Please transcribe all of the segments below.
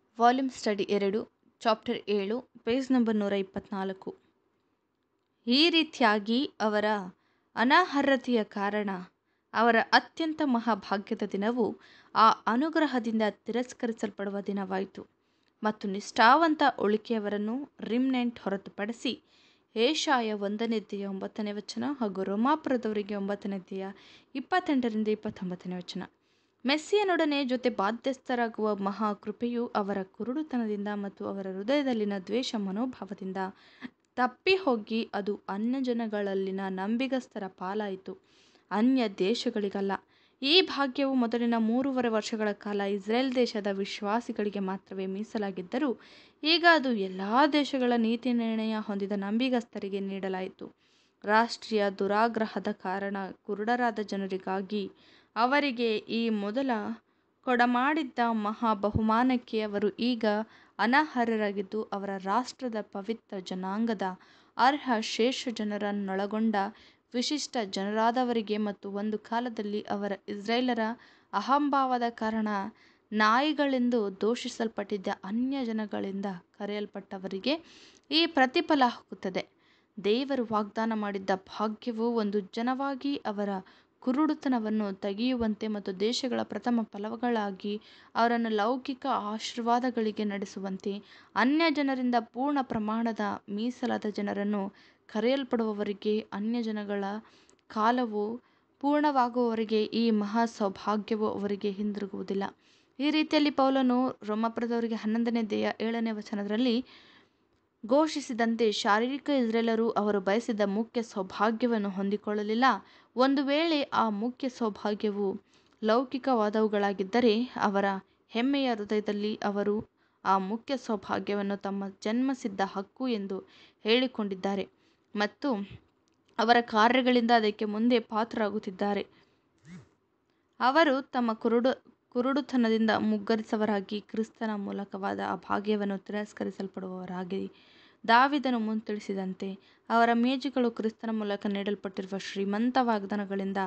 volume study ಎರಡು chapter ಏಳು page number ನೂರ ಇಪ್ಪತ್ತ್ನಾಲ್ಕು ಈ ರೀತಿಯಾಗಿ ಅವರ ಅನರ್ಹತೆಯ ಕಾರಣ ಅವರ ಅತ್ಯಂತ ಮಹಾಭಾಗ್ಯದ ದಿನವು ಆ ಅನುಗ್ರಹದಿಂದ ತಿರಸ್ಕರಿಸಲ್ಪಡುವ ದಿನವಾಯಿತು ಮತ್ತು ನಿಷ್ಠಾವಂತ ಉಳಿಕೆಯವರನ್ನು ರಿಮ್ನೆಂಟ್ ಹೊರತುಪಡಿಸಿ ಏಷಾಯ ಒಂದನೇದ್ದೆಯ ಒಂಬತ್ತನೇ ವಚನ ಹಾಗೂ ರೋಮಾಪುರದವರಿಗೆ ಒಂಬತ್ತನೇದ್ದೆಯ ಇಪ್ಪತ್ತೆಂಟರಿಂದ ಇಪ್ಪತ್ತೊಂಬತ್ತನೇ ವಚನ ಮೆಸ್ಸಿಯನೊಡನೆ ಜೊತೆ ಬಾಧ್ಯಸ್ಥರಾಗುವ ಮಹಾ ಕೃಪೆಯು ಅವರ ಕುರುಡುತನದಿಂದ ಮತ್ತು ಅವರ ಹೃದಯದಲ್ಲಿನ ದ್ವೇಷ ಮನೋಭಾವದಿಂದ ತಪ್ಪಿ ಹೋಗಿ ಅದು ಅನ್ಯಜನಗಳಲ್ಲಿನ ನಂಬಿಗಸ್ತರ ಪಾಲಾಯಿತು ಅನ್ಯ ದೇಶಗಳಿಗಲ್ಲ ಈ ಭಾಗ್ಯವು ಮೊದಲಿನ ಮೂರುವರೆ ವರ್ಷಗಳ ಕಾಲ ಇಸ್ರೇಲ್ ದೇಶದ ವಿಶ್ವಾಸಿಗಳಿಗೆ ಮಾತ್ರವೇ ಮೀಸಲಾಗಿದ್ದರೂ ಈಗ ಅದು ಎಲ್ಲ ದೇಶಗಳ ನೀತಿ ನಿರ್ಣಯ ಹೊಂದಿದ ನಂಬಿಗಸ್ತರಿಗೆ ನೀಡಲಾಯಿತು ರಾಷ್ಟ್ರೀಯ ದುರಾಗ್ರಹದ ಕಾರಣ ಕುರುಡರಾದ ಜನರಿಗಾಗಿ ಅವರಿಗೆ ಈ ಮೊದಲ ಕೊಡಮಾಡಿದ್ದ ಮಹಾ ಬಹುಮಾನಕ್ಕೆ ಅವರು ಈಗ ಅನರ್ಹರಾಗಿದ್ದು ಅವರ ರಾಷ್ಟ್ರದ ಪವಿತ್ರ ಜನಾಂಗದ ಅರ್ಹ ಶೇಷ ಜನರನ್ನೊಳಗೊಂಡ ವಿಶಿಷ್ಟ ಜನರಾದವರಿಗೆ ಮತ್ತು ಒಂದು ಕಾಲದಲ್ಲಿ ಅವರ ಇಸ್ರೇಲರ ಅಹಂಭಾವದ ಕಾರಣ ನಾಯಿಗಳೆಂದು ದೂಷಿಸಲ್ಪಟ್ಟಿದ್ದ ಅನ್ಯ ಜನಗಳಿಂದ ಕರೆಯಲ್ಪಟ್ಟವರಿಗೆ ಈ ಪ್ರತಿಫಲ ಹೋಗುತ್ತದೆ ದೇವರು ವಾಗ್ದಾನ ಮಾಡಿದ್ದ ಭಾಗ್ಯವು ಒಂದು ಜನವಾಗಿ ಅವರ ಕುರುಡುತನವನ್ನು ತೆಗೆಯುವಂತೆ ಮತ್ತು ದೇಶಗಳ ಪ್ರಥಮ ಫಲಗಳಾಗಿ ಅವರನ್ನು ಲೌಕಿಕ ಆಶೀರ್ವಾದಗಳಿಗೆ ನಡೆಸುವಂತೆ ಅನ್ಯ ಜನರಿಂದ ಪೂರ್ಣ ಪ್ರಮಾಣದ ಮೀಸಲಾದ ಜನರನ್ನು ಕರೆಯಲ್ಪಡುವವರಿಗೆ ಅನ್ಯಜನಗಳ ಕಾಲವು ಪೂರ್ಣವಾಗುವವರೆಗೆ ಈ ಮಹಾ ಸೌಭಾಗ್ಯವು ಅವರಿಗೆ ಹಿಂದಿರುಗುವುದಿಲ್ಲ ಈ ರೀತಿಯಲ್ಲಿ ಪೌಲನು ರೋಮಾಪುರದವರಿಗೆ ಹನ್ನೊಂದನೇ ದೇಹ ಏಳನೇ ವಚನದಲ್ಲಿ ಘೋಷಿಸಿದಂತೆ ಶಾರೀರಿಕ ಇಸ್ರೇಲರು ಅವರು ಬಯಸಿದ ಮುಖ್ಯ ಸೌಭಾಗ್ಯವನ್ನು ಹೊಂದಿಕೊಳ್ಳಲಿಲ್ಲ ಒಂದು ವೇಳೆ ಆ ಮುಖ್ಯ ಸೌಭಾಗ್ಯವು ಲೌಕಿಕವಾದವುಗಳಾಗಿದ್ದರೆ ಅವರ ಹೆಮ್ಮೆಯ ಹೃದಯದಲ್ಲಿ ಅವರು ಆ ಮುಖ್ಯ ಸೌಭಾಗ್ಯವನ್ನು ತಮ್ಮ ಜನ್ಮಸಿದ್ಧ ಹಕ್ಕು ಎಂದು ಹೇಳಿಕೊಂಡಿದ್ದಾರೆ ಮತ್ತು ಅವರ ಕಾರ್ಯಗಳಿಂದ ಅದಕ್ಕೆ ಮುಂದೆ ಪಾತ್ರರಾಗುತ್ತಿದ್ದಾರೆ ಅವರು ತಮ್ಮ ಕುರುಡು ಕುರುಡುತನದಿಂದ ಮುಗ್ಗರಿಸವರಾಗಿ ಕ್ರಿಸ್ತನ ಮೂಲಕವಾದ ಆ ಭಾಗ್ಯವನ್ನು ತಿರಸ್ಕರಿಸಲ್ಪಡುವವರಾಗಿ ದಾವಿದನು ಮುಂತಿಳಿಸಿದಂತೆ ಅವರ ಮೇಜುಗಳು ಕ್ರಿಸ್ತನ ಮೂಲಕ ನೀಡಲ್ಪಟ್ಟಿರುವ ಶ್ರೀಮಂತ ವಾಗ್ದಾನಗಳಿಂದ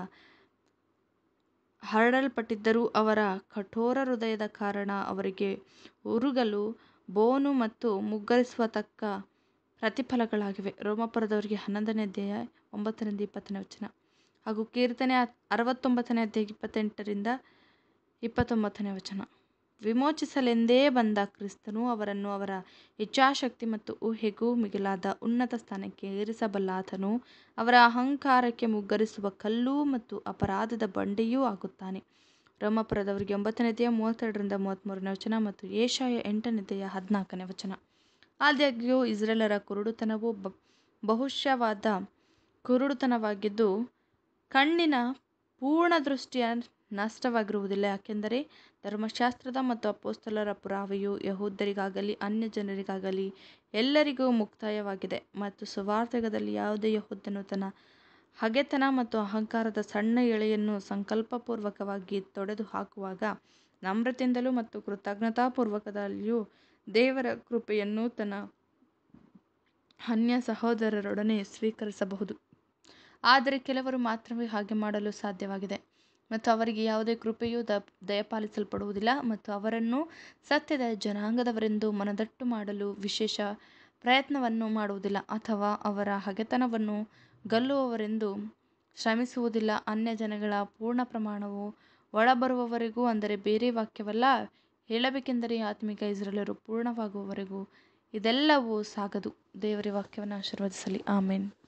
ಹರಡಲ್ಪಟ್ಟಿದ್ದರೂ ಅವರ ಕಠೋರ ಹೃದಯದ ಕಾರಣ ಅವರಿಗೆ ಉರುಗಲು ಬೋನು ಮತ್ತು ಮುಗ್ಗರಿಸುವ ತಕ್ಕ ಪ್ರತಿಫಲಗಳಾಗಿವೆ ರೋಮಾಪುರದವರಿಗೆ ಹನ್ನೊಂದನೇ ಅಧ್ಯಾಯ ಒಂಬತ್ತರಿಂದ ಇಪ್ಪತ್ತನೇ ವಚನ ಹಾಗೂ ಕೀರ್ತನೆ ಅರವತ್ತೊಂಬತ್ತನೇ ಅಧ್ಯಾಯ ಇಪ್ಪತ್ತೆಂಟರಿಂದ ಇಪ್ಪತ್ತೊಂಬತ್ತನೇ ವಚನ ವಿಮೋಚಿಸಲೆಂದೇ ಬಂದ ಕ್ರಿಸ್ತನು ಅವರನ್ನು ಅವರ ಇಚ್ಛಾಶಕ್ತಿ ಮತ್ತು ಊಹೆಗೂ ಮಿಗಿಲಾದ ಉನ್ನತ ಸ್ಥಾನಕ್ಕೆ ಏರಿಸಬಲ್ಲಾತನು ಅವರ ಅಹಂಕಾರಕ್ಕೆ ಮುಗ್ಗರಿಸುವ ಕಲ್ಲು ಮತ್ತು ಅಪರಾಧದ ಬಂಡೆಯೂ ಆಗುತ್ತಾನೆ ರೋಮಾಪುರದವರಿಗೆ ಒಂಬತ್ತನೇದೆಯ ಮೂವತ್ತೆರಡರಿಂದ ಮೂವತ್ತ್ಮೂರನೇ ವಚನ ಮತ್ತು ಏಷಾಯ ಎಂಟನೇದೆಯ ಹದಿನಾಲ್ಕನೇ ವಚನ ಆದಾಗ್ಯೂ ಇಸ್ರೇಲರ ಕುರುಡುತನವು ಬ ಬಹುಶವಾದ ಕುರುಡುತನವಾಗಿದ್ದು ಕಣ್ಣಿನ ಪೂರ್ಣ ದೃಷ್ಟಿಯ ನಷ್ಟವಾಗಿರುವುದಿಲ್ಲ ಯಾಕೆಂದರೆ ಧರ್ಮಶಾಸ್ತ್ರದ ಮತ್ತು ಅಪೋಸ್ತಲರ ಪುರಾವೆಯು ಯಹೂದ್ಯರಿಗಾಗಲಿ ಅನ್ಯ ಜನರಿಗಾಗಲಿ ಎಲ್ಲರಿಗೂ ಮುಕ್ತಾಯವಾಗಿದೆ ಮತ್ತು ಸುವಾರ್ತೆಗದಲ್ಲಿ ಯಾವುದೇ ಯಹೂದ್ಯನು ತನ್ನ ಹಗೆತನ ಮತ್ತು ಅಹಂಕಾರದ ಸಣ್ಣ ಎಳೆಯನ್ನು ಸಂಕಲ್ಪಪೂರ್ವಕವಾಗಿ ತೊಡೆದು ಹಾಕುವಾಗ ನಮ್ರತೆಯಿಂದಲೂ ಮತ್ತು ಕೃತಜ್ಞತಾಪೂರ್ವಕದಲ್ಲಿಯೂ ದೇವರ ಕೃಪೆಯನ್ನು ತನ್ನ ಅನ್ಯ ಸಹೋದರರೊಡನೆ ಸ್ವೀಕರಿಸಬಹುದು ಆದರೆ ಕೆಲವರು ಮಾತ್ರವೇ ಹಾಗೆ ಮಾಡಲು ಸಾಧ್ಯವಾಗಿದೆ ಮತ್ತು ಅವರಿಗೆ ಯಾವುದೇ ಕೃಪೆಯೂ ದ ದಯಪಾಲಿಸಲ್ಪಡುವುದಿಲ್ಲ ಮತ್ತು ಅವರನ್ನು ಸತ್ಯದ ಜನಾಂಗದವರೆಂದು ಮನದಟ್ಟು ಮಾಡಲು ವಿಶೇಷ ಪ್ರಯತ್ನವನ್ನು ಮಾಡುವುದಿಲ್ಲ ಅಥವಾ ಅವರ ಹಗೆತನವನ್ನು ಗಲ್ಲುವವರೆಂದು ಶ್ರಮಿಸುವುದಿಲ್ಲ ಅನ್ಯ ಜನಗಳ ಪೂರ್ಣ ಪ್ರಮಾಣವು ಒಳಬರುವವರೆಗೂ ಅಂದರೆ ಬೇರೆ ವಾಕ್ಯವಲ್ಲ ಹೇಳಬೇಕೆಂದರೆ ಆತ್ಮಿಕ ಇಸ್ರೇಲರು ಪೂರ್ಣವಾಗುವವರೆಗೂ ಇದೆಲ್ಲವೂ ಸಾಗದು ದೇವರ ವಾಕ್ಯವನ್ನು ಆಶೀರ್ವದಿಸಲಿ ಆಮೇನ್